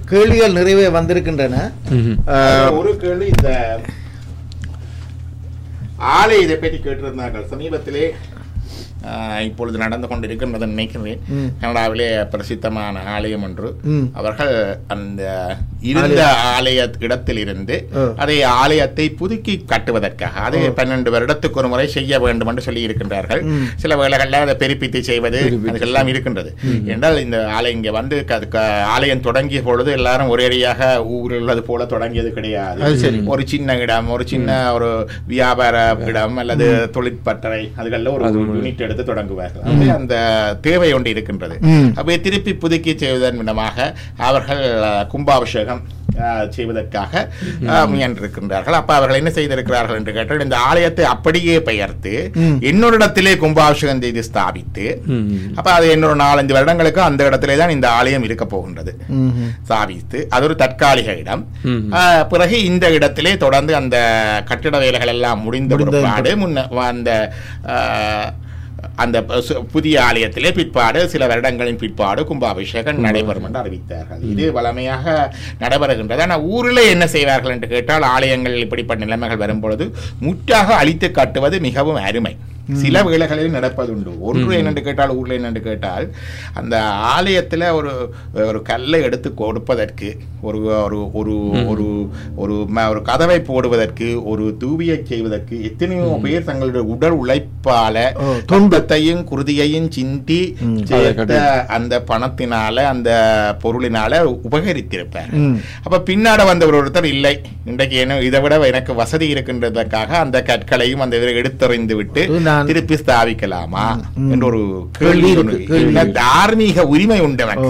கேள்விகள் நிறைவே வந்திருக்கின்றன ம்ஹும். அஹ், ஒரு கேள்வி இந்த ஆலை இதை பற்றி கேட்டிருந்தார்கள் சமீபத்திலே ஆஹ், இப்பொழுது நடந்து கொண்டிருக்கின்றது நினைக்கிறேன் ம். கனடாவிலே பிரசித்தமான ஆலயம் ஒன்று ம். அவர்கள் அந்த இருந்த ஆலய இடத்திலிருந்து ஓ. அதை ஆலயத்தை புதுக்கி கட்டுவதற்காக அதை பன்னெண்டு வருடத்துக்கு ஒரு முறை செய்ய வேண்டும் என்று சொல்லி இருக்கின்றார்கள் ம். சில வேளைகளில் அதை பெருப்பித்து செய்வது அதுக்கெல்லாம் இருக்கின்றது என்றால் இந்த ஆலயம் இங்கே வந்து க- க- ஆலயம் தொடங்கிய பொழுது எல்லாரும் ஒரேடியாக ஊரில் உள்ளது போல தொடங்கியது அது கிடையாது சரி. ஒரு சின்ன இடம் ஒரு சின்ன ஒரு வியாபார இடம் அல்லது தொழிற்பட்டறை அதுகளில் ஒரு யூனிட் எடுத்து தொடங்குவார்கள் அப்படி அந்த தேவை ஒன்று இருக்கின்றது ம். அப்படி திருப்பி புதுக்கி செய்வதன் மூலமாக அவர்கள் அஹ், கும்பாபிஷேகம் அஹ், செய்வதற்காக அஹ், முயன்றிருக்கின்றார்கள் அப்ப அவர்கள் என்ன செய்திருக்கிறார்கள் என்று கேட்டால் இந்த ஆலயத்தை அப்படியே பெயர்த்து ம். இன்னொரு இடத்திலே கும்பாபிஷேகம் செய்து ஸ்தாபித்து ம். அப்ப அது இன்னொரு நாலஞ்சு வருடங்களுக்கு அந்த இடத்திலே தான் இந்த ஆலயம் இருக்க போகின்றது ம்ஹும். ஸ்தாபித்து அது ஒரு தற்காலிக இடம் ம். ஆஹ், பிறகு இந்த இடத்திலே தொடர்ந்து அந்த கட்டிட வேலைகள் எல்லாம் முடிந்த முடிந்த பிற்பாடு முன்ன அந்த ஆஹ், அந்த பு- புதிய ஆலயத்திலே பிற்பாடு சில வருடங்களின் பிற்பாடு கும்பாபிஷேகம் நடைபெறும் என்று அறிவித்தார்கள் இது வளமையாக நடைபெறுகின்றது ஆனால் ஊரில் என்ன செய்வார்கள் என்று கேட்டால் ஆலயங்கள் இப்படிப்பட்ட நிலைமைகள் வரும்பொழுது முற்றாக அழித்து காட்டுவது மிகவும் அருமை சில வேளைகளில் நடப்பதுண்டு ஒன்று என்னென்று கேட்டால் ஊரில் என்னென்று கேட்டால் அந்த ஆலயத்தில் ஒரு ஒரு கல்லை எடுத்து கொடுப்பதற்கு ஒரு ஒரு ஒரு ஒரு ஒரு ம- ஒரு கதவை போடுவதற்கு ஒரு தூவியை செய்வதற்கு எத்தனையோ பேர் தங்களுடைய உடல் உழைப்பால ஓ, தொண்டு. தொண்டத்தையும் குருதியையும் சிந்தி ம். சேர்த்த அந்த பணத்தினால அந்த பொருளினால உபகரித்திருப்பார் ம். அப்ப பின்னாட வந்தவர் ஒருத்தர் இல்லை இன்றைக்கு என்ன இதை விட எனக்கு வசதி இருக்கின்றதற்காக அந்த கற்களையும் அந்த இதை எடுத்தறிந்து விட்டு அது நான் திருப்பி ஸ்தாபிக்கலாமா ம். என்ற ஒரு கேள்வி கேள்வி இருக்கு, ஒன்று. கேள்வி என்ன இருக்கு. தார்மீக உரிமை உண்டு ஓ எனக்கு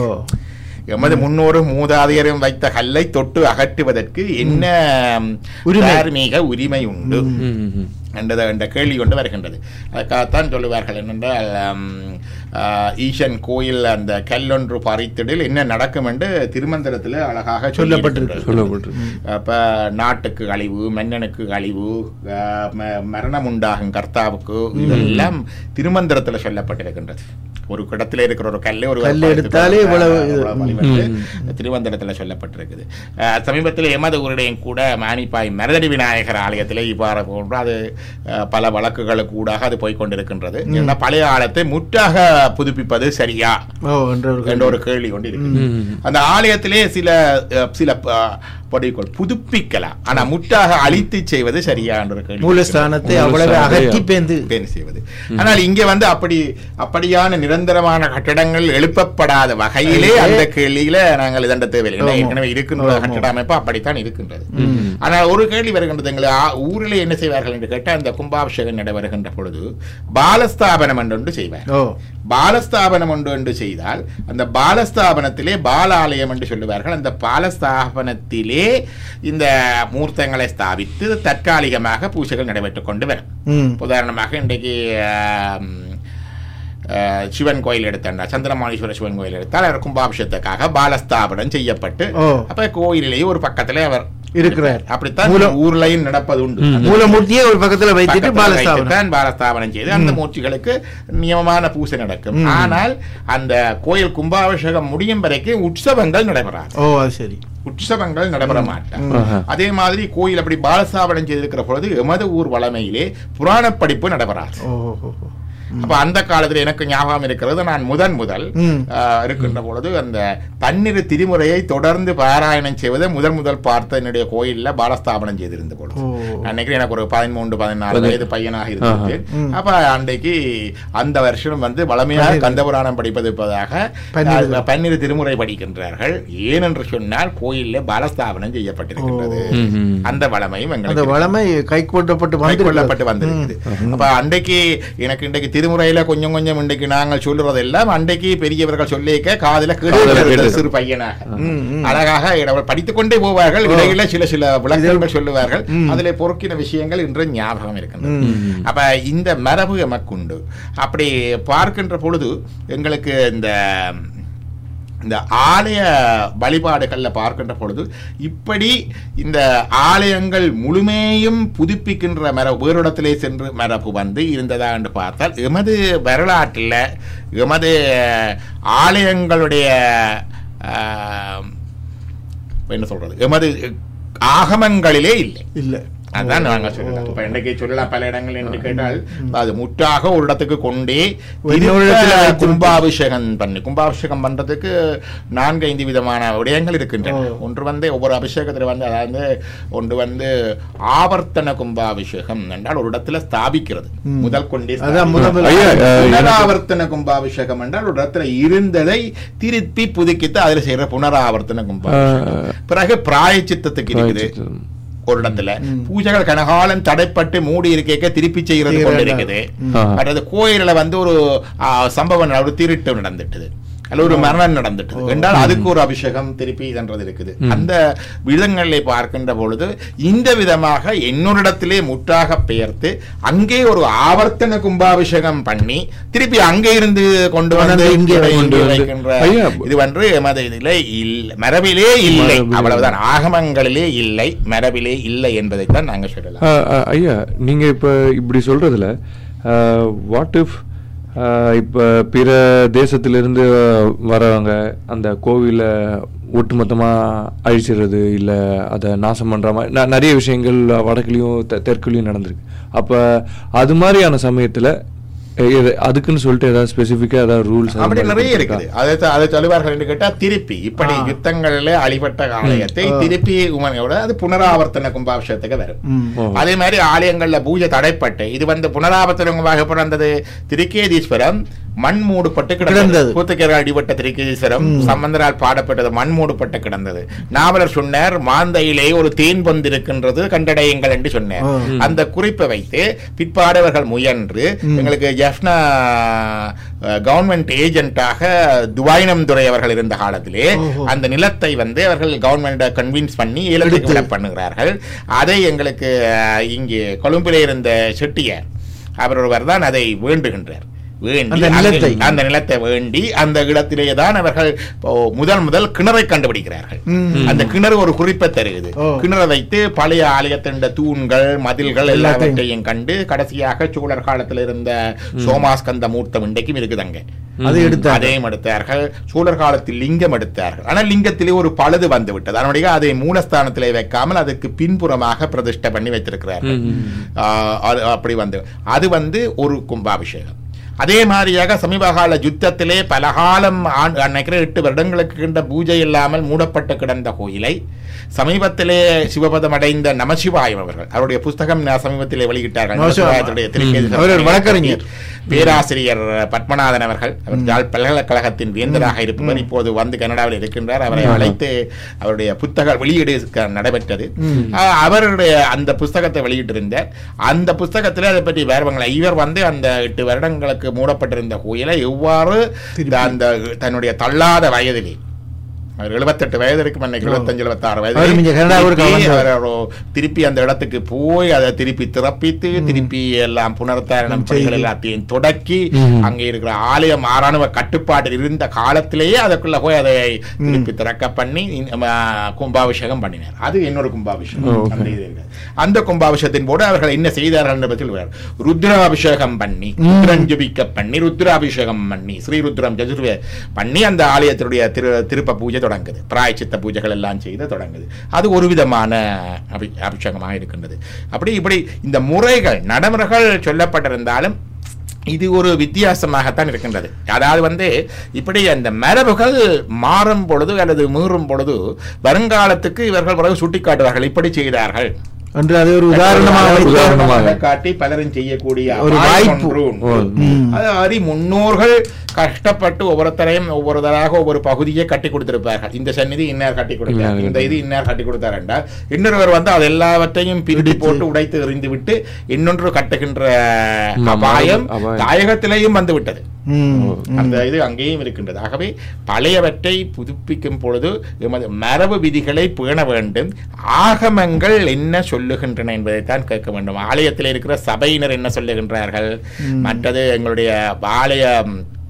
எமது முன்னோரும் மூதாதையரும் வைத்த கல்லை தொட்டு அகற்றுவதற்கு என்ன உரிமை. தார்மீக உரிமை உண்டு ம். ம். என்றது என்ற கேள்வி கொண்டு வருகின்றது அதுக்காகத்தான் சொல்லுவார்கள் என்னென்றால் ஆம், ஆ, ஈசன் கோயில் அந்த கல்லொன்று பறித்திடில் என்ன நடக்கும் என்று திருமந்திரத்தில் அழகாக சொல்லப்பட்டிருக்கு. சொல்லப்பட்டிருக்கு. அப்ப நாட்டுக்கு அழிவு மன்னனுக்கு அழிவு ஆ, ம- மரணம் உண்டாகும் கர்த்தாவுக்கு இதெல்லாம் திருமந்திரத்துல சொல்லப்பட்டிருக்கின்றது ஒரு இடத்துல இருக்கிற ஒரு கல்லை ஒரு கல்லை எடுத்தாலே இவ்வளவு இது. வழிபட்டு திருமந்திரத்துல சொல்லப்பட்டிருக்குது அஹ், சமீபத்தில் எமது ஊரிடையும் கூட மானிப்பாய் மருதடி விநாயகர் ஆலயத்திலே இவ்வாறு போன்று அது அஹ், பல வழக்குகளுக்கு ஊடாக அது போய்க் கொண்டிருக்கின்றது ஏன்னா பழைய ஆலயத்தை முற்றாக புதுப்பிப்பது சரியா ஓ என்ற ஒரு என்ற ஒரு கேள்வி கொண்டு இருக்கு ம். அந்த ஆலயத்திலே சில அஹ், சில அஹ், படிக்கோள் புதுப்பிக்கலாம் ஆனா முற்றாக அழித்து செய்வது சரியா என்ற ஒரு கேள்வி மூலஸ்தானத்தை அவ்வளவு மூலஸ்தானத்தை அகற்றி பேந்து பேணி செய்வது ஆனால் இங்கே வந்து அப்படி அப்படியான நிரந்தரமான கட்டடங்கள் எழுப்பப்படாத வகையிலே அந்த கேள்வியில நாங்கள் இதண்ட தேவையில்லை ஏன்னா ஆமா. ஏற்கனவே இருக்கின்ற ஆமா. கட்டட அமைப்பு அப்படித்தான் இருக்கின்றது ம். ஆனால் ஒரு கேள்வி வருகின்றது எங்களை ஆ- ஊரிலே என்ன செய்வார்கள் என்று கேட்டால் அந்த கும்பாபிஷேகம் நடைபெறுகின்ற பொழுது பாலஸ்தாபனம் என்று ஒன்று செய்வார் ஓ பாலஸ்தாபனம் ஒன்று என்று செய்தால் அந்த பாலஸ்தாபனத்திலே பாலாலயம் என்று சொல்லுவார்கள் அந்த பாலஸ்தாபனத்திலே இந்த மூர்த்தங்களை ஸ்தாபித்து தற்காலிகமாக பூஜைகள் நடைபெற்றுக் கொண்டு வரும் ம் உதாரணமாக இன்றைக்கு ஆம், ஆஹ், சிவன் கோயில் எடுத்தா சந்திரமாணீஸ்வர சிவன் கோயில் எடுத்தால் அவர் கும்பாபிஷேகத்துக்காக பாலஸ்தாபனம் செய்யப்பட்டு ஓ. அப்ப கோயிலிலேயே ஒரு பக்கத்திலே அவர் இருக்கிறார். அப்படித்தான் மூலம். ஊர்லயும் நடப்பது உண்டு ம். அந்த மூலமூர்த்தியை ஒரு பக்கத்துல வைத்துட்டு பக்கத்துல பாலஸ்தாபனம் வைத்துத்தான் பாலஸ்தாபனம் செய்து அந்த மூர்த்திகளுக்கு நியமமான பூசை நடக்கும் ம். ஆனால் அந்த கோயில் கும்பாபிஷேகம் முடியும் வரைக்கும் உற்சவங்கள் நடைபெறாது ஓ அது சரி உற்சவங்கள் நடைபெற மாட்டாங்க ம். ஆஹா. அதே மாதிரி கோயில் அப்படி பாலஸ்தாபனம் செய்திருக்கிற பொழுது எமது ஊர் வளமையிலே புராண படிப்பு நடைபெறாது ஓ ஓ, ஓ, ஓ. அப்ப அந்த காலத்துல எனக்கு ஞாபகம் இருக்கிறது நான் முதன் முதல் ம். ஆஹ், இருக்கின்ற பொழுது அந்த பன்னிரு திருமுறையை தொடர்ந்து பாராயணம் செய்வதை முதல் முதல் பார்த்த என்னுடைய கோயில்ல பாலஸ்தாபனம் செய்திருந்த பொழுது ஓ. நான் நினைக்கிறேன் எனக்கு ஒரு பதிமூன்று பதினாலு பதினெட்டு. வயது பையனாக இருந்தது ம். அப்ப அன்றைக்கு அந்த வருஷம் வந்து வளமையாக பன்னிரு. கந்தபுராணம் படிப்பதற்காக பன்னிரு. ஆஹ், பன்னிரு திருமுறை படிக்கின்றார்கள் ஏனென்று சொன்னால் கோயில்ல பாலஸ்தாபனம் செய்யப்பட்டிருக்கின்றது ம். ம். அந்த வளமையும் அந்த எங்களுக்கு வளமை கைக்கொள்ளப்பட்டு கொள்ளப்பட்டு வந்து வந்திருக்குது அப்ப அன்றைக்கு எனக்கு இன்றைக்கு திருமுறையில கொஞ்சம் கொஞ்சம் இன்றைக்கு நாங்கள் சொல்லுறதெல்லாம் அன்றைக்கு பெரியவர்கள் சொல்லிக்க காதுல காதுல கேட்டு கேட்டு. சிறு பையனாக ம், ம். அழகாக இட- படித்துக் கொண்டே போவார்கள் ஓ. இடையில சில சில விளக்கங்கள் சொல்லுவார்கள் ம். அதிலே பொறுக்கின விஷயங்கள் இன்று ஞாபகம் இருக்கின்றது ம். அப்ப இந்த மரபு எமக்குண்டு அப்படி பார்க்கின்ற பொழுது எங்களுக்கு இந்த இந்த ஆலய வழிபாடுகள்ல பார்க்கின்ற பொழுது இப்படி இந்த ஆலயங்கள் முழுமையும் புதுப்பிக்கின்ற மரபு வேறு இடத்திலே சென்று மரபு வந்து இருந்ததா என்று பார்த்தால் எமது வரலாற்றில் எமது ஆலயங்களுடைய ஆஹ், என்ன சொல்றது எமது ஆகமங்களிலே இல்லை இல்ல அதான் நாங்க சொல்லலாம் இப்ப இன்றைக்கு சொல்லலாம் பல இடங்கள் என்று கேட்டால் அது முற்றாக ஒரு இடத்துக்கு கொண்டே இன்னொரு இடத்துல திருப்ப வைத்து- கும்பாபிஷேகம் பண்ணி கும்பாபிஷேகம் பண்றதுக்கு நான்கு ஐந்து விதமான விடயங்கள் இருக்கின்றன ஓ. ஒன்று வந்து ஒவ்வொரு அபிஷேகத்துல வந்து அதாவது ஒன்று வந்து ஆவர்த்தன கும்பாபிஷேகம் என்றால் ஒரு இடத்துல ஸ்தாபிக்கிறது ம். முதல் கொண்டே அதான் ஸ்தாபிக்கிறது. முதல் ஐயா, அஹ், புனராவர்த்தன கும்பாபிஷேகம் என்றால் ஒரு இடத்துல இருந்ததை திருப்பி புதுக்கித்து அதில் செய்யற புனராவர்த்தன கும்பாபிஷேகம் பிறகு பிராயச்சித்தத்துக்கு இருக்குது பிராயச்சித்தம். ஒரு இடத்துல பூஜைகள் கனகாலம் தடைப்பட்டு மூடி இருக்க திருப்பி செய்யறது செய்யறது கொண்டு இல்ல. இருக்குது ஆ. மற்றது கோயில்ல வந்து ஒரு ஆ, சம்பவம் நட- ஒரு திருட்டு நடந்துட்டுது அல்ல ஒரு மரணம் நடந்துட்டது என்றால் அதுக்கு ஒரு அபிஷேகம் திருப்பி இதன்றது இருக்குது அந்த விதங்களை பார்க்கின்ற பொழுது இந்த விதமாக இன்னொரு இடத்திலே முற்றாக பெயர்த்து அங்கே ஒரு ஆவர்த்தன கும்பாபிஷேகம் பண்ணி திருப்பி அங்கே இருந்து கொண்டு வந்து கொண்டு இங்கே இங்கே கொண்டு வந்து. வைக்கின்ற ஐயா, இது வந்து எமது இதிலே இல்ல மரபிலே இல்லை மரபிலே அவ்வளவுதான் ஆகமங்களிலே இல்லை மரபிலே இல்லை என்பதைத்தான் நாங்க சொல்லலாம் ஆ, ஆ, ஐயா நீங்க இப்ப இப்படி சொல்றதுல வாட் இஃப் இப்ப பிற தேசத்திலிருந்து வரவங்க அந்த கோவிலை ஒட்டுமொத்தமா அழிச்சிடுறது இல்ல அதை நாசம் பண்ற மாதிரி ந- நிறைய விஷயங்கள் வடக்குலயும் தெ- தெற்குலயும் நடந்திருக்கு அப்ப அது மாதிரியான சமயத்துல எ- இது- அதுக்குன்னு சொல்லிட்டு ஏதாவது ஸ்பெசிஃபிக்கா ஏதாவது ரூல்ஸ் அப்படி நிறைய இருக்குது அதை த- அதை சொல்லுவார்கள் என்று கேட்டா திருப்பி இப்படி ஆ. யுத்தங்களில் அழிபட்ட ஆலயத்தை ஆ. திருப்பி உமனோட அது புனராவர்த்தன கும்பாபிஷேகத்துக்கு வரும் ம். ஓ. அதே மாதிரி ஆலயங்கள்ல பூஜை தடைப்பட்டு இது வந்து புனராவர்த்தன கும்பாக பிறந்தது திருக்கேதீஸ்வரம் மண் மூடுபட்டு கிடந்தது கிடந்தது. கூத்துக்கேரர் அடிபட்ட திருக்கேதீஸ்வரம் ம். சம்பந்தரால் பாடப்பட்டது மண் மூடுபட்டு கிடந்தது நாவலர் சொன்னார் மாந்தையிலே ஒரு தேன் பொந்து இருக்கின்றது கண்டடையுங்கள் என்று சொன்னார் ஆ. அந்த குறிப்பை வைத்து பிற்பாடவர்கள் முயன்று ம். எங்களுக்கு ஜெஃப்னா கவர்மெண்ட் ஏஜென்ட்டாக துவாயினம் துறை அவர்கள் இருந்த காலத்திலே ஓஹோ. அந்த நிலத்தை வந்து அவர்கள் கவர்மெண்ட்டை கன்வின்ஸ் பண்ணி ஏலத்துக்கு எடுத்து. விட பண்ணுகிறார்கள் அதை எங்களுக்கு அஹ், இங்கே கொழும்பிலே இருந்த செட்டியார் அவர் ஒருவர் தான் அதை வேண்டுகின்றார் வேண்டி அந்த அங்கே- நிலத்தை. அந்த நிலத்தை வேண்டி அந்த இடத்திலே தான் அவர்கள் இப்போ முதல் முதல் கிணறை கண்டுபிடிக்கிறார்கள் ம். அந்த கிணறு ஒரு குறிப்பை தருகிறது ஓ. கிணறை வைத்து பழைய ஆலயத்தின் தூண்கள் மதில்கள் எல்லாத்தையும். எல்லாவற்றையும் கண்டு கடைசியாக சோழர் காலத்தில் இருந்த சோமாஸ்கந்த மூர்த்தம் இன்றைக்கும் இருக்குது அங்க அதை எடுத்தார் அதையும் எடுத்தார்கள் சோழர் காலத்தில் லிங்கம் எடுத்தார்கள் ஆனால் லிங்கத்திலே ஒரு பழுது வந்து விட்டது அதனுடைய அதை மூலஸ்தானத்திலே வைக்காமல் அதுக்கு பின்புறமாக பிரதிஷ்டை பண்ணி வைத்திருக்கிறார்கள் ஆஹ் அது அப்படி வந்து அது வந்து ஒரு கும்பாபிஷேகம் அதே மாதிரியாக சமீப கால யுத்தத்திலே பல காலம் ஆண்டு அன்னைக்கு எட்டு வருடங்களுக்கு கிண்ட பூஜை இல்லாமல் மூடப்பட்டு கிடந்த கோயிலை சமீபத்திலே சிவபதம் அடைந்த நமசிவாயம் அவர்கள் அவருடைய புஸ்தகம் நான் சமீபத்திலே வெளியிட்டார்கள் நமசிவாயம். நமசிவாயத்துடைய திருக்கேதி அவர் ஒரு வழக்கறிஞர். பேராசிரியர் பத்மநாதன் அவர்கள் அவர் யாழ் பல்கலைக்கழகத்தின் வேந்தராக இருப்பவர் இப்போது வந்து கனடாவில் இருக்கின்றார் அவரை அழைத்து அவருடைய புத்தக வெளியீடு க- நடைபெற்றது ம். ஆஹ் அவருடைய அந்த புஸ்தகத்தை வெளியிட்டிருந்தார் அந்த புஸ்தகத்தில் அதை பற்றி வேறுவங்களை இவர் வந்து அந்த எட்டு வருடங்களுக்கு மூடப்பட்டிருந்த கோயிலை எவ்வாறு திருப்பி. அந்த தன்னுடைய தள்ளாத வயதிலே அவர் எழுபத்தெட்டு வயது இருக்கும் அன்னைக்கு எழுபத்தஞ்சு எழுபத்தாறு அவர் இங்க கனடாவுக்கு திருப்பி வந்தவர். அவர் ஒரு திருப்பி அந்த இடத்துக்கு போய் அதை திருப்பி திறப்பித்து திருப்பி எல்லாம் புனருத்தாரணம் ம், பணிகள் செய்து. எல்லாத்தையும் தொடக்கி ம். அங்கே இருக்கிற ஆலயம் ஆறாணுவ கட்டுப்பாட்டில் இருந்த காலத்திலேயே அதுக்குள்ள போய் அதை திருப்பி திறக்க பண்ணி இந்த, ஆ, கும்பாபிஷேகம் பண்ணினார் அது இன்னொரு கும்பாபிஷேகம் ஓ, okay. அந்த இது இருக்கு. அந்த கும்பாபிஷேகத்தின் போது அவர்கள் என்ன செய்தார்கள் என்பதை சொல்லுவார் ருத்ராபிஷேகம் பண்ணி ருத்ரன் ஜபிக்க பண்ணி ருத்ராபிஷேகம் பண்ணி ஸ்ரீருத்ரம் ஜசுர்வே பண்ணி அந்த ஆலயத்தினுடைய திரு திருப்ப பூஜை தொடங்குது பிராயச்சித்த பூஜைகள் எல்லாம் செய்து தொடங்குது அது ஒரு விதமான அபி அபிஷேகமாக இருக்கின்றது அப்படி இப்படி இந்த முறைகள் நடைமுறைகள் சொல்லப்பட்டிருந்தாலும் இது ஒரு வித்தியாசமாகத்தான் இருக்கின்றது அதாவது வந்து இப்படி அந்த மரபுகள் மாறும் பொழுது அல்லது மீறும் பொழுது வருங்காலத்துக்கு இவர்கள் பிறகு சுட்டிக்காட்டுவார்கள் இப்படி செய்தார்கள் என்று அதை ஒரு உதாரணமாக வைத்து உதாரணமாக. காட்டி பலரும் செய்யக்கூடிய ஒரு அபாயம் வாய்ப்பு. ஒன்று உண்டு. ஓ. ம். அது அறி முன்னோர்கள் கஷ்டப்பட்டு ஒவ்வொருத்தரையும் ஒவ்வொருத்தராக ஒவ்வொரு பகுதியை கட்டி கொடுத்திருப்பார்கள் இந்த சந்நிதி இன்னார் கட்டி கொடுத்தார் இன்னார் இந்த இது இன்னார் கட்டி கொடுத்தார் என்றால் இன்னொருவர் வந்து அது எல்லாவற்றையும் பிரித்து பிரித்து. போட்டு உடைத்து எறிந்து விட்டு இன்னொன்று கட்டுகின்ற ஆமா, அபாயம் அபாயம். தாயகத்திலேயும் வந்து விட்டது ம். அந்த இது அங்கேயும் இருக்கின்றது ஆகவே பழையவற்றை புதுப்பிக்கும் பொழுது எமது மரபு விதிகளை பேண வேண்டும் ஆகமங்கள் என்ன சொல்லுகின்றன என்பதைத்தான் கேட்க வேண்டும் ஆலயத்தில் இருக்கிற சபையினர் என்ன சொல்லுகின்றார்கள் மற்றது எங்களுடைய ஆலய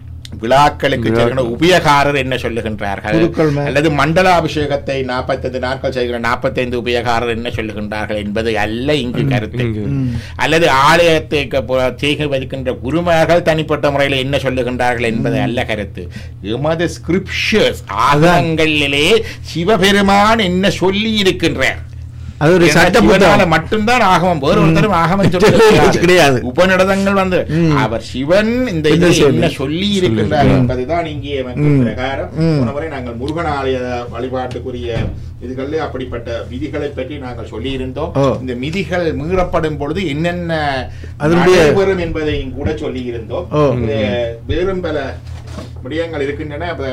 விழாக்களுக்கு செல்கின்ற உபயகாரர் என்ன சொல்லுகின்றார்கள் குருக்கள் மே- அல்லது மண்டலாபிஷேகத்தை நாற்பத்தைந்து நாட்கள் செய்கிற நாற்பத்தைந்து உபயகாரர் என்ன சொல்லுகின்றார்கள் என்பது அல்ல இங்கு கருத்து இங்கு. அல்லது ஆலயத்தை க- ப- செய்க வைக்கின்ற குருமார்கள் தனிப்பட்ட முறையில் என்ன சொல்லுகின்றார்கள் என்பது அல்ல கருத்து எமது ஸ்கிரிப்ஷர்ஸ் ஆகங்களிலே சிவபெருமான் என்ன சொல்லி இருக்கின்றார் அது ஒரு ஏன்னா சட்ட சிவனால புத்தகம் மட்டும்தான் ஆகமம் வேறு ஒருத்தரும் ஆகமம் கிடையாது. கிடையாது உபநிடதங்கள் வந்து ம். அவர் சிவன் இந்த என்ன இதில் சொல்லி- என்ன சொல்லி இருக்கின்றார் என்பதுதான் இங்கே வந்து ம். பிரகாரம் ம். போன முறை நாங்கள் முருகன் ஆலய வழிபாட்டுக்குரிய இதுகளில் அப்படிப்பட்ட விதிகளை பற்றி நாங்கள் சொல்லியிருந்தோம் ஓ. இந்த விதிகள் மீறப்படும் பொழுது என்னென்ன அதனுடைய- நடைபெறும் என்பதையும் கூட சொல்லியிருந்தோம் ஓ. இது வேறும் பல விடயங்கள் இருக்கின்றன அப்ப,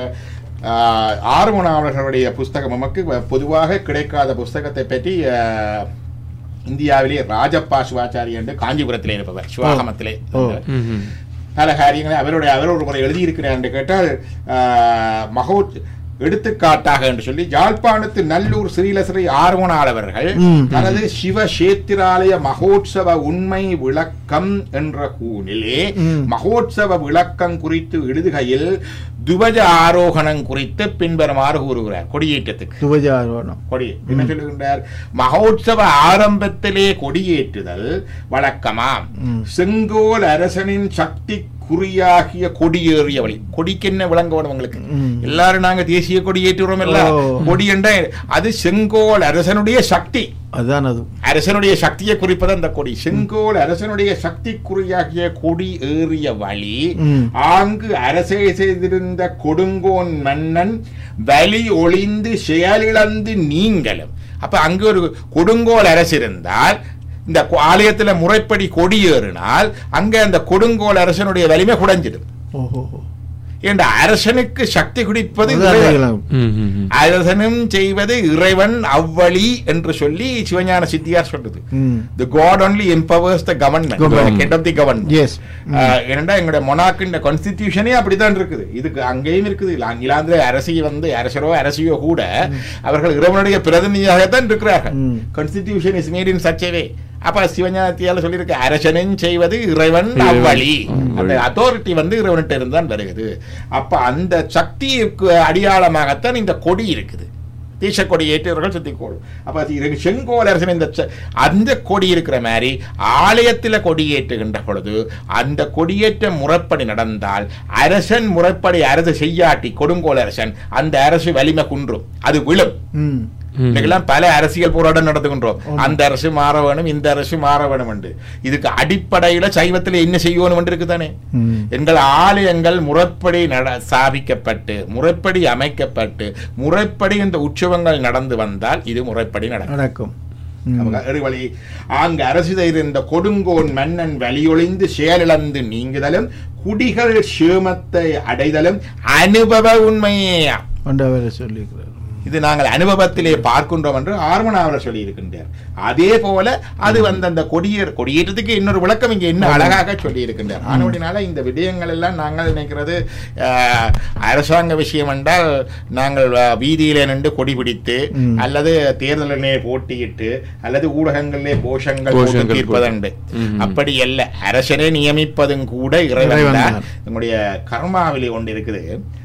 ஆஹ், ஆறுமணாவர்களுடைய புஸ்தகம் நமக்கு பொதுவாக கிடைக்காத புஸ்தகத்தை பற்றி ஆஹ், இந்தியாவிலே ராஜப்பா சிவாச்சாரி என்று காஞ்சிபுரத்திலே இருப்பவர் சிவாகமத்திலே ஓ. ம்ஹும். பல காரியங்களை அவருடைய அவர் ஒரு முறை எழுதியிருக்கிறார் என்று கேட்டால் ஆஹ், மகோ எடுத்துக்காட்டாக என்று சொல்லி யாழ்ப்பாணத்து நல்லூர் ஸ்ரீலஸ்ரீ ஆர்வனாளவர்கள் ம். தனது சிவசேத்திராலய மகோத்சவ உண்மை விளக்கம் என்ற கூனிலே ம். மகோத்சவ விளக்கம் குறித்து எழுதுகையில் துவஜ ஆரோகணம் குறித்து பின்வருமாறு கூறுகிறார் கொடியேற்றத்துக்கு துவஜாரோணம் கொடி என்ன சொல்லுகின்றார் மகோத்சவ ஆரம்பத்திலே கொடியேற்றுதல் வழக்கமாம் ம். செங்கோல் அரசனின் சக்தி குறியாகிய கொடியேறிய வழி கொடிக்கு என்ன விளங்க வேணும் உங்களுக்கு ம். எல்லாரும் நாங்க தேசிய கொடி ஏற்றுறோம் இல்ல ஓ. கொடி என்ற அது செங்கோல் அரசனுடைய சக்தி அதுதான் அது அரசனுடைய சக்தியை குறிப்பது அந்த கொடி செங்கோல் அரசனுடைய சக்தி குறியாகிய கொடி ஏறிய வழி ம். ஆங்கு அரசே செய்திருந்த கொடுங்கோன் மன்னன் வலி ஒளிந்து செயலிழந்து நீங்களும் அப்ப அங்கு ஒரு கொடுங்கோல் அரசு இருந்தால் இந்த கொ- ஆலயத்துல முறைப்படி கொடி ஏறினால் அங்க அந்த கொடுங்கோல் அரசனுடைய வலிமை குறைஞ்சிடும் ஓஹோ என்ற அரசனுக்கு சக்தி குடிப்பது அதுதான் இறைவன். கேட்கலாம். ம், ம், ம். அரசனும் செய்வது இறைவன் அவ்வழி என்று சொல்லி சிவஞான சித்தியார் சொல்றது ம். the god only empowers the government Government. the head of the government Yes. ம். ஆஹ் ஏனென்றா எங்களுடைய மொனாக்கின் கான்ஸ்டிடியூஷனே அப்படித்தான் இருக்குது இதுக்கு அங்கேயும் இருக்குது இல்ல, இங்கிலாந்துல அரசி வந்து அரசரோ அரசியோ கூட அவர்கள் இறைவனுடைய பிரதிநிதியாகத்தான் இருக்கிறார்கள் ம். Constitution is made in such way அப்ப சிவஞானத்தியால சொல்லியிருக்க அரசனும் செய்வது இறைவன் அவ்வழி அந்த அத்தாரிட்டி வந்து இறைவன்கிட்ட இருந்து தான் வருகிறது அப்ப அந்த சக்திக்கு அடியாளமாகத்தான் இந்த கொடி இருக்குது தேச கொடி ஏற்றவர்கள் சுத்திக்கோள் அப்ப அது இரு- செங்கோல் அரசன் இந்த ச- அந்த கொடி இருக்கிற மாதிரி ஆலயத்துல கொடி ஏற்றுகின்ற பொழுது அந்த கொடியேற்ற முறைப்படி நடந்தால் அரசன் முறைப்படி அரசு செய்யாட்டி கொடுங்கோல் அரசன் அந்த அரசு வலிமை குன்றும் அது விழும் ம். இன்னைக்கெல்லாம் பல அரசியல் போராட்டம் நடத்துகின்றோம் அந்த அரசு மாற வேணும் இந்த அரசு மாற வேணும் என்று இதுக்கு அடிப்படையில சைவத்துல என்ன செய்யணும் என்று இருக்குதானே ம். எங்கள் ஆலயங்கள் முறைப்படி நட ஸ்தாபிக்கப்பட்டு முறைப்படி அமைக்கப்பட்டு முறைப்படி இந்த உற்சவங்கள் நடந்து வந்தால் இது முறைப்படி நடக்கும் நடக்கும் ம். அவங்க எருவழி ஆங்கு அரசு இருந்த கொடுங்கோன் மன்னன் வலியொழிந்து செயலிழந்து நீங்குதலும் குடிகள் சேமத்தை அடைதலும் அனுபவ உண்மையே ஆண்டவர் சொல்லியிருக்கிறார் இது நாங்கள் அனுபவத்திலே பார்க்கின்றோம் என்று ஆர்மனாவர் சொல்லி இருக்கின்றார் அதே போல அது வந்து அந்த கொடியேற கொடியேற்றத்துக்கு இன்னொரு விளக்கம் இங்கே என்ன அழகாக சொல்லி இருக்கின்றார் ஆனோடினால இந்த விடயங்கள் எல்லாம் நாங்கள் நினைக்கிறது ஆஹ், அரசாங்க விஷயம் என்றால் நாங்கள் ஆஹ், வீதியிலே நின்று கொடி பிடித்து ம். அல்லது தேர்தலிலே போட்டியிட்டு அல்லது ஊடகங்களிலே கோஷங்கள் போட்டு கோஷங்கள் தீர்ப்பதுண்டு ம். அப்படி அல்ல அரசனை நியமிப்பதும் கூட இறைவன் இறைவன் தான் தான். நம்முடைய கர்மாவிலே ஒன்று இருக்குது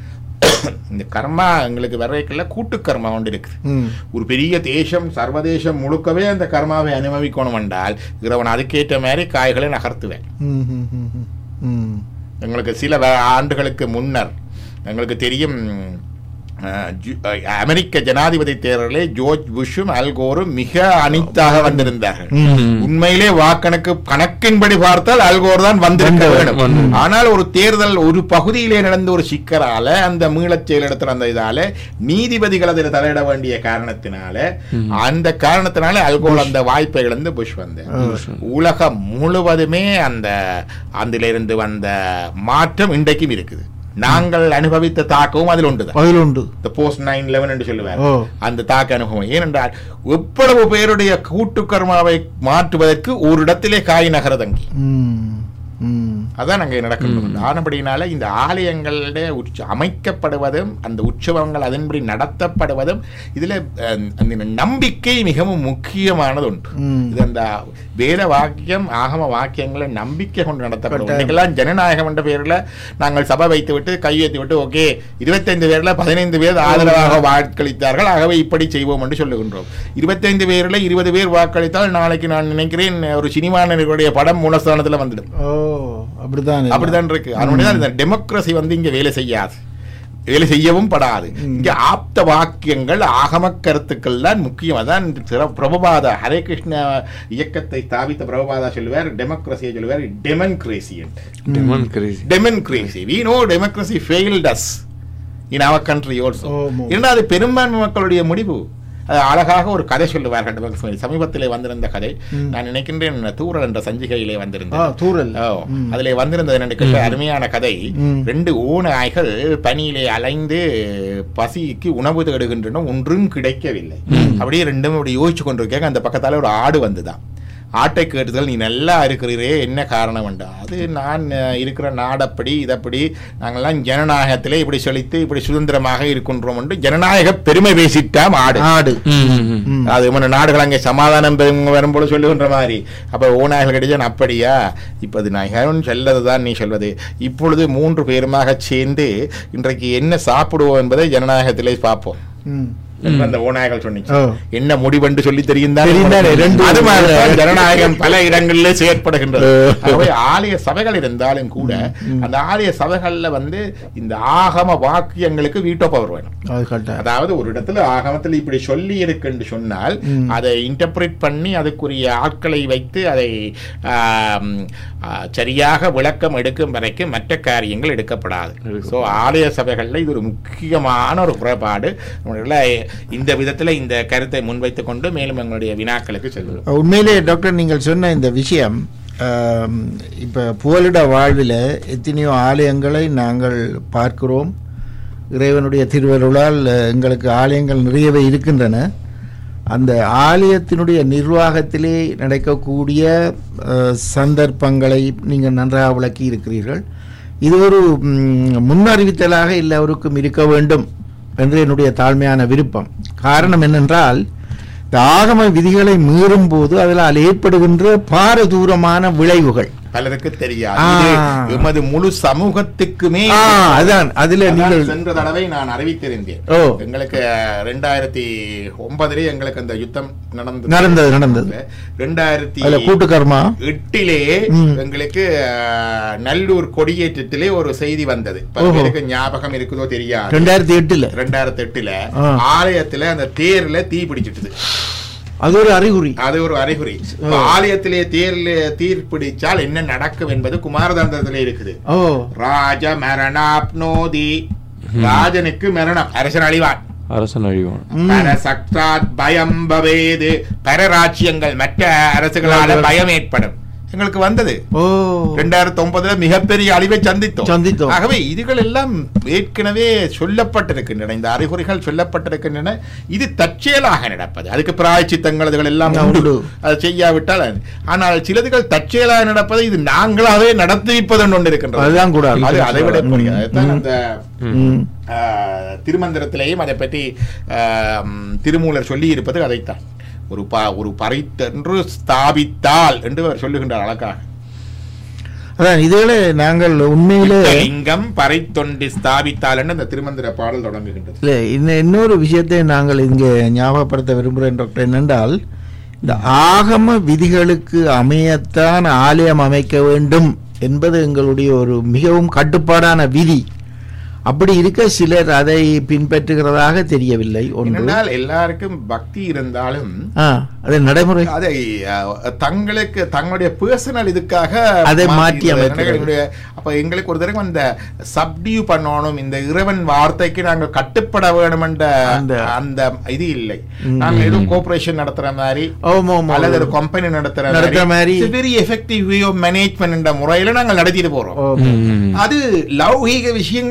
இந்த கர்மா எங்களுக்கு வர்றதுக்குள்ள கூட்டு கர்மா ஒன்று இருக்குது ம். ஒரு பெரிய தேசம் சர்வதேசம் முழுக்கவே அந்த கர்மாவை அனுபவிக்கணும் என்றால் இறைவன் அதுக்கேற்ற மாதிரி காய்களை நகர்த்துவேன் ம், ம், ம், ம். ம். எங்களுக்கு சில வ- ஆண்டுகளுக்கு முன்னர் எங்களுக்கு தெரியும் அஹ், ஜு- அஹ், அமெரிக்க ஜனாதிபதி தேர்தலிலே ஜோர்ஜ் புஷும் அல்கோரும் மிக அனித்தாக வந்திருந்தார்கள் ம். உண்மையிலே வாக்கணக்கு கணக்கின்படி பார்த்தால் அல்கோர் தான் வந்திருக்க வந்தவர், வேண்டும் வந்தவர். ஆனால் ஒரு தேர்தல் ஒரு பகுதியிலே நடந்த ஒரு சிக்கலால அந்த மீளச் செயலிடத்தில் அந்த இதால நீதிபதிகள் அதில் தலையிட வேண்டிய காரணத்தினால அந்த காரணத்தினால அல்கோர் அந்த வாய்ப்பை இழந்து புஷ் வந்தார் உலகம் முழுவதுமே அந்த அதிலிருந்து வந்த மாற்றம் இன்றைக்கும் இருக்குது நாங்கள் அனுபவித்த தாக்கமும் அதில் உண்டுதான் அதில் உண்டு இந்த போஸ்ட் நைன் லெவன் என்று சொல்லுவார் ஓ. அந்த தாக்க அனுபவம் ஏனென்றால் எவ்வளவு பேருடைய கூட்டு கர்மாவை மாற்றுவதற்கு ஒரு இடத்திலே காய் நகர தங்கி ம். ம். அதான் அங்கே நடக்கின்றது ஆனபடினால இந்த ஆலயங்களுடைய உற்ச அமைக்கப்படுவதும் அந்த உற்சவங்கள் அதன்படி நடத்தப்படுவதும் இதுல அஹ், அந்த நம்பிக்கை மிகவும் முக்கியமானது உண்டு ம். இது அந்த வேத வாக்கியம் ஆகம வாக்கியங்களை நம்பிக்கை கொண்டு நடத்தப்படும் கட்டாயம். இன்னைக்கெல்லாம் ஜனநாயகம் என்ற பேர்ல நாங்கள் சபை வைத்து விட்டு கையெழுத்தி விட்டு ஓகே இருபத்தைந்து பேர்ல பதினைந்து பேர் ஆதரவாக வாக்களித்தார்கள் ஆகவே இப்படி செய்வோம் என்று சொல்லுகின்றோம் இருபத்தைந்து பேர்ல இருபது பேர் வாக்களித்தால் நாளைக்கு நான் நினைக்கிறேன் ஒரு சினிமா நடிகருடைய படம் மூலஸ்தானத்துல வந்துடும் ஓ அப்படிதான் அப்படிதான் இருக்கு அதனுடைய தான் இந்த டெமோக்ரஸி வந்து இங்க வேலை செய்யாது வேலை செய்யவும் படாது இங்க ஆப்த வாக்கியங்கள் ஆகம கருத்துக்கள் தான் முக்கியம் அதான் சிற- பிரபுபாதா ஹரே கிருஷ்ண இயக்கத்தை ஸ்தாபித்த பிரபுபாதா சொல்லுவார் டெமோக்ரஸியை சொல்லுவார் demon crazy demon crazy demon crazy we know democracy failed us in our country also ஆமா. ஏன்னா அது பெரும்பான்மை மக்களுடைய முடிவு அது அழகாக ஒரு கதை சொல்லுவார்கள் democracy. சமீபத்திலே வந்திருந்த கதை ம். நான் நினைக்கின்றேன் தூரல் என்ற சஞ்சிகையிலே ஆ வந்திருந்தது தூரல் ஓ, ம். அதிலே வந்திருந்தது என்னன்னு கேட்ட அருமையான கதை ம். ரெண்டு ஓநாய்கள் பனியிலே அலைந்து பசிக்கு உணவு தேடுகின்றன ஒன்றும் கிடைக்கவில்லை அப்படியே ரெண்டும் அப்படி யோசிச்சு கொண்டிருக்காங்க அந்த பக்கத்தால ஒரு ஆடு வந்துதான் ஆட்டை கேட்டுதல் நீ நல்லா இருக்கிறீரே என்ன காரணம் வேண்டா அது நான் அஹ், இருக்கிற நாடப்படி இதப்படி நாங்கெல்லாம் ஜனநாயகத்திலே இப்படி செழித்து இப்படி சுதந்திரமாக இருக்கின்றோம் என்று ஜனநாயக பெருமை பேசிட்டாம் ஆடு ஆடு ம். அது మన நாடுகள் அங்கே சமாதானம் பெறும் வரும்போது சொல்லுகின்ற மாதிரி அப்ப ஓநாய்கள் கிடைச்சா அப்படியா இப்ப அது நான் சொல்லதுதான் நீ சொல்வது இப்பொழுது மூன்று பேருமாக சேர்ந்து இன்றைக்கு என்ன சாப்பிடுவோம் என்பதை ஜனநாயகத்திலே பார்ப்போம் ம். என்று அந்த ஓநாய்கள் சொன்னிச்சு ஓ. என்ன முடிவென்று சொல்லி தெரியும் தெரியும் தானே, ரெண்டு அது மாதிரி தான் ஜனநாயகம் பல இடங்களிலே செயற்படுகின்றது ஓ. ஆகவே ஆலய சபைகள் இருந்தாலும் கூட அந்த ஆலய சபைகள்ல வந்து இந்த ஆகம வாக்கியங்களுக்கு வீட்டோ பவர் வேணும் அது கரெக்டா அதாவது ஒரு இடத்துல ஆகமத்தில் இப்படி சொல்லி இருக்குன்னு சொன்னால் ம். அதை இன்டர்பிரேட் பண்ணி அதுக்குரிய ஆட்களை வைத்து அதை ஆம், ஆ, சரியாக விளக்கம் எடுக்கும் வரைக்கும் மற்ற காரியங்கள் எடுக்கப்படாது எடுக்கப்படாது. ஸோ ஆலய சபைகளில் இது ஒரு முக்கியமான ஒரு குறைபாடு நம்மள இந்த விதத்தில் இந்த கருத்தை முன்வைத்துக் கொண்டு மேலும் எங்களுடைய வினாக்களுக்கு செல்வோம் உண்மையிலே டாக்டர் நீங்கள் சொன்ன இந்த விஷயம் ஆம், இப்ப புகலிட வாழ்வில் எத்தனையோ ஆலயங்களை நாங்கள் பார்க்கிறோம் இறைவனுடைய திருவருளால் அஹ், எங்களுக்கு ஆலயங்கள் நிறையவே இருக்கின்றன அந்த ஆலயத்தினுடைய நிர்வாகத்திலே நடக்கக்கூடிய அஹ், சந்தர்ப்பங்களை நீங்கள் நன்றாக விளக்கி இருக்கிறீர்கள் இது ஒரு ம், முன்னறிவித்தலாக எல்லோருக்கும் இருக்க வேண்டும் என்று என்னுடைய தாழ்மையான விருப்பம் காரணம் என்னென்றால் இந்த ஆகம விதிகளை மீறும் போது அதனால் ஏற்படுகின்ற பாரதூரமான விளைவுகள் பலருக்கு தெரியாது ஆ. இது எமது முழு சமூகத்துக்குமே ஆ, அதான் அதுல அதான் நீங்கள் சென்ற தடவை நான் அறிவித்திருந்தேன் ஓ. எங்களுக்கு ரெண்டாயிரத்தி ஒன்பதுல எங்களுக்கு அந்த யுத்தம் நடந்தது நடந்தது, நடந்தது. ரெண்டாயிரத்தி அதுல கூட்டு கர்மா எட்டிலே ம். எங்களுக்கு அஹ், நல்லூர் கொடியேற்றத்திலே ஒரு செய்தி வந்தது பல ஓஹோ. பேருக்கு ஞாபகம் இருக்குதோ தெரியாது ரெண்டாயிரத்தி எட்டுல ரெண்டாயிரத்தி எட்டுல ஆ. ஆலயத்துல அந்த தேர்ல தீ பிடிச்சிட்டுது அது ஒரு அறிகுறி அது ஒரு அறிகுறி இப்ப ஆலயத்திலே தேர்ல தீர் பிடிச்சால் என்ன நடக்கும் என்பது குமாரதந்திரத்திலே இருக்குது ஓ ராஜ மரணாப்னோதி ராஜனுக்கு மரணம் அரசன் அழிவான் அரசன் அழிவான் ம். பர சக்தாத் பயம் பவேது பரராட்சியங்கள் மற்ற அரசுகளால பயம் ஏற்படும் எங்களுக்கு வந்தது ஓ ரெண்டாயிரத்தி ஒன்பதுல மிகப்பெரிய அழிவை சந்தித்தோம் சந்தித்தோம். ஆகவே இதுகள் எல்லாம் ஏற்கனவே சொல்லப்பட்டிருக்கின்றன இந்த அறிகுறிகள் சொல்லப்பட்டிருக்கின்றன இது தற்செயலாக நடப்பது அதுக்கு பிராய்ச்சித்தங்கள் இதுகள் எல்லாம் ஆ, உண்டு உண்டு. அது செய்யாவிட்டால் அது- ஆனால் சிலதுகள் தற்செயலாக நடப்பதை இது நாங்களாவே நடத்திப்பது ஒன்று இருக்கின்றது அதுதான் கூட அது அதை விட ம், புரியாது அதுதான் ம். அந்த ம். ஆஹ், திருமந்திரத்திலேயும் அதை பற்றி ஆஹ், திருமூலர் சொல்லி இருப்பது அதைத்தான் ஒரு ப ஒரு பறித்தென்று ஸ்தாபித்தால் என்று அவர் சொல்லுகின்றார் அழகாக அதான் இதுகளை நாங்கள் உண்மையிலே லிங்கம் பறைத்தொண்டி ஸ்தாபித்தால் என்று அந்த திருமந்திர பாடல் தொடங்குகின்றது இல்லை இன்னும் இன்னொரு விஷயத்தை நாங்கள் இங்கே ஞாபகப்படுத்த விரும்புகிறேன் டாக்டர் என்னென்றால் இந்த ஆகம விதிகளுக்கு அமையத்தான் ஆலயம் அமைக்க வேண்டும் என்பது எங்களுடைய ஒரு மிகவும் கட்டுப்பாடான விதி அப்படி இருக்க சிலர் அதை பின்பற்றுகிறதாக தெரியவில்லை ஒன்று என்னென்னால் எல்லாருக்கும் பக்தி இருந்தாலும் ஆ அது நடைமுறை அதை அஹ், தங்களுக்கு தங்களுடைய பர்சனல் இதுக்காக அதை மாற்றி இருக்கிறது. அமைக்கிறது. எங்களுடைய அப்ப எங்களுக்கு ஒரு தடவை அந்த சப்டியூ பண்ணணும் இந்த இறைவன் வார்த்தைக்கு நாங்கள் கட்டுப்பட வேணும் என்ற அந்த- அந்த இது இல்லை ம். நாங்க ஏதோ கோஆபரேஷன் நடத்துற மாதிரி ஆமா ஆமா அல்லது ஒரு கம்பெனி நடத்துற நடத்துற மாதிரி. Very effective way of management என்ற முறையில நாங்கள் நடத்திட்டு போறோம் ஓகே ம். அது லௌகீக விஷயங்களுக்கு சரி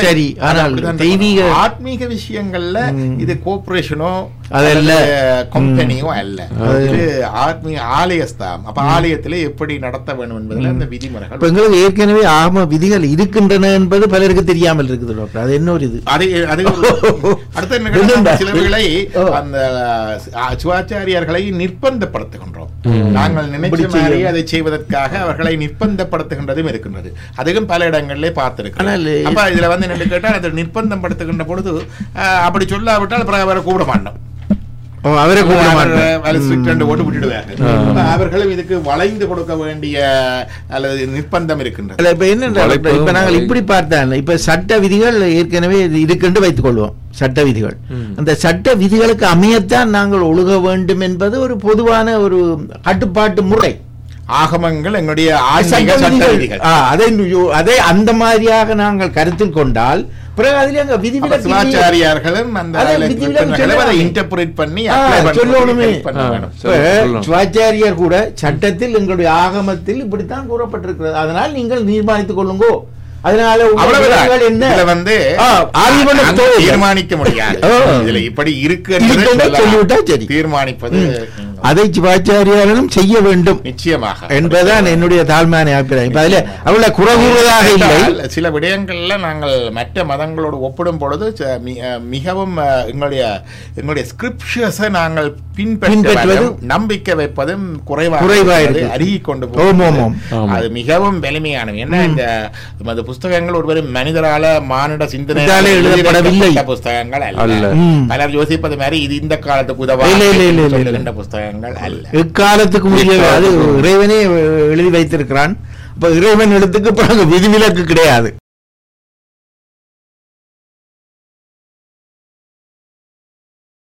சரி அது ஆனால் அப்படிதான் தெய்வீக இருக்கணும். ஆத்மீக விஷயங்கள்ல இது கோஆபரேஷனோ அதல்ல. கம்பெனியோ அல்ல இது ஆத்மீக ஆலயஸ்தாம் அப்ப ஆலயத்திலே எப்படி நடத்த வேண்டும் என்பதுல அந்த இப்ப விதிமுறைகள் எங்களுக்கு ஏற்கனவே ஆகம விதிகள் இருக்கின்றன என்பது பலருக்கு தெரியாமல் இருக்குது டாக்டர் அது என்ன ஒரு இது அது அது ஒரு- அடுத்து என்ன கேட்டா, என்னண்டா? சிலர்களை ஓ. அந்த அ, சிவாச்சாரியார்களை நிர்பந்தப்படுத்துகின்றோம் நாங்கள் நினைச்ச இப்படி மாதிரி செய்ய- அதை செய்வதற்காக அவர்களை நிர்பந்தப்படுத்துகின்றதும் இருக்கின்றது அதுவும் பல இடங்களிலே பார்த்திருக்கிறோம் ஆனால் அப்ப இதுல வந்து என்ன கேட்டால் அதை நிர்பந்தம் படுத்துகின்ற பொழுது அ, அப்படி சொல்லாவிட்டால் அப்புறம் அவரை கூப்பிட மாட்டோம் ஓ, அவரை கூப்பிட மாட்டேன் அவர் strict ரெண்டு ஓட்டு விட்டுடுவார்கள் அப்ப அவர்களும் இதுக்கு வளைந்து கொடுக்க வேண்டிய அல்லது நிர்பந்தம் இருக்கின்றது இல்ல, இப்ப என்ன டாக்டர், இப்ப வளைப்பதும் நாங்கள் வளை- இப்படி பார்த்தால் இப்ப சட்ட விதிகள் ஏற்கனவே இருக்குன்னு வைத்துக் கொள்வோம் சட்ட விதிகள் அந்த சட்ட விதிகளுக்கு அமையத்தான் நாங்கள் ஒழுக வேண்டும் என்பது ஒரு பொதுவான ஒரு கட்டுப்பாட்டு முறை ஆகமங்கள் எங்களுடைய ஆன்மீக சட்ட சட்ட விதிகள் விதிகள் ஆ, அதை நு- அதை அந்த மாதிரியாக நாங்கள் கருத்தில் கொண்டால் பிறகு அதில் அங்க அப்ப விதிவிலக்கு இல்லையே. சிவாச்சாரியார்களும் அந்த அதை அதில் விதிவிலக்கு இருக்கிறவர்களை அதை சொல்லலாமே. இன்டர்பிரேட் பண்ணி ஆ, apply பண்ண சொல்லணுமே. help பண்ண ஆ. வேணும். இப்ப சரி, சொல்லலாம். சிவாச்சாரியார் கூட சட்டத்தில் எங்களுடைய ஆகமத்தில் இப்படித்தான் கூறப்பட்டிருக்கிறது அதனால் நீங்கள் தீர்மானித்துக் கொள்ளுங்கோ அதனால உங்கள் அவ்வளவுதான். விதிகள் என்ன இதுல வந்து ஆ, ஆதிமன்ற அங்க தோழர். தீர்மானிக்க முடியாது ஆ. இதுல இப்படி இருக்கு என்பதை இருக்குன்னு சொல்லலாம். சொல்லிவிட்டா சரி. தீர்மானிப்பது அதை சிவாச்சாரியார்களும் செய்ய வேண்டும் நிச்சயமாக என்பதுதான் என்னுடைய தாழ்மையான அபிப்பிராயம் இப்ப அதுல அவ்வளவு குறகூறுவதாக இல்லை என்றால் சில விடயங்கள்ல நாங்கள் மற்ற மதங்களோடு ஒப்பிடும் பொழுது ச- மி- அஹ் மிகவும் அஹ், எங்களுடைய எங்களுடைய ஸ்கிரிப்ஷர்ஸை நாங்கள் பின்பற்றுவது பின்பற்றுவதும் நம்பிக்கை வைப்பதும் குறைவாக குறைவா இருக்கிறது, இருக்கு. அருகி கொண்டு ஓம், போகிறது. ஓம், ஓம். ஆமா. அது மிகவும் வலிமையானது ஏன்னா இந்த இந்த புஸ்தகங்கள் ஒருவரு மனிதரால மானிட சிந்தனை இதாலே எழுதப்படவில்லை. புஸ்தகங்கள் அல்ல அல்ல. ம். பலர் யோசிப்பது மாதிரி இது இந்த காலத்துக்கு இல்லை, இல்லை, இல்லை, இல்லை, இல்லை. உதவா புஸ்தகங்கள் அல்ல எக்காலத்துக்கு முடிய அது இறைவனே எழுதி வைத்திருக்கிறான் இப்ப இறைவன் எழுத்துக்கு பிறகு விதிவிலக்கு கிடையாது